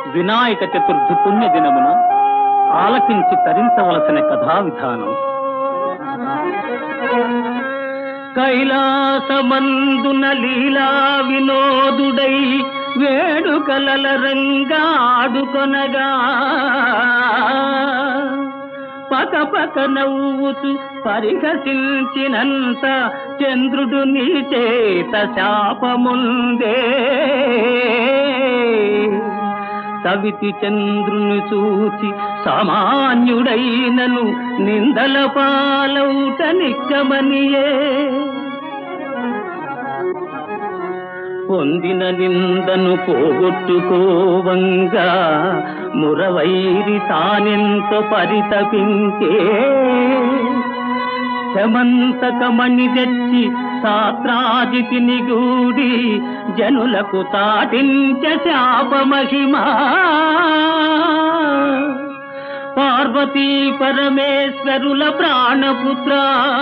వినాయక చతుర్థి పుణ్య దినమున ఆలకించి తరించవలసిన కథా విధానం కైలాసమందున లీలా వినోదుడై వేడుకలల రంగాడుకొనగా పక పక నవ్వుతూ పరిహసించినంత చంద్రుడు నీ చేత శాపముందే సవితి చంద్రుని చూచి సామాన్యుడైనను నిందల పాలౌట నిక్కమనియే పొందిన నిందను పోగొట్టుకోవంగా మురవైరి తానెంత పరితపించే శమంతకమణి తెచ్చి సాత్రాజితిని గూడి జనులకు తాటించ శాప మహిమా పార్వతీ పరమేశ్వరుల ప్రాణపుత్ర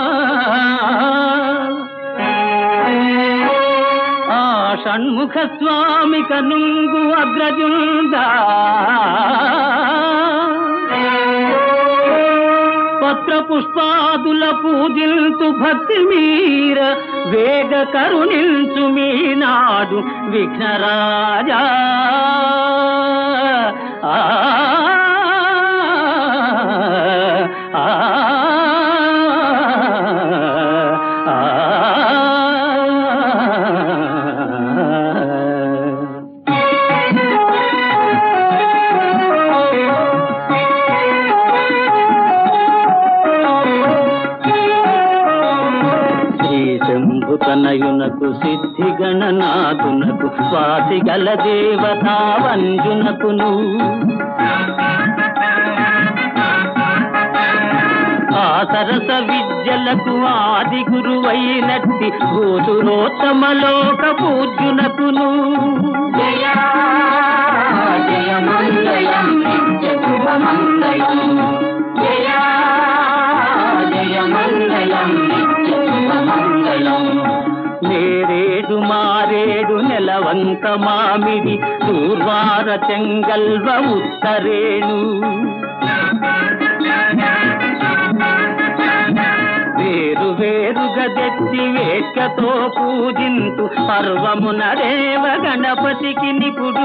ఆ షణ్ముఖ స్వామి కనుంగు అగ్రజుందా పత్ర పుష్పాదుల పూజింతు భక్తి మీర వేగ కరుణించు మీనాడు విఘ్నరాజా ఆ ఆ, ఆ. శ్రీ శంభుతనయునకు సిద్ధి గణనాథునకు స్వాతి గల దేవతా వంజునకును ఆ సరస విద్యలకు ఆది గురువైనట్టి భూతురోత్తమలోక పూజ్యునకును నేరేడు మారేడు నెలవంక మామిడి దూర్వార చెంగల్వ ఉత్తరేణు వేరు వేరుగా తెచ్చి వేట్కతో పూజింతు పర్వమున దేవ గణపతికి నిపుడు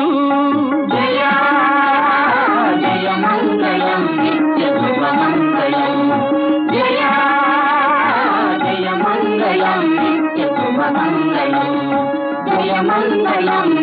జయ మంగళం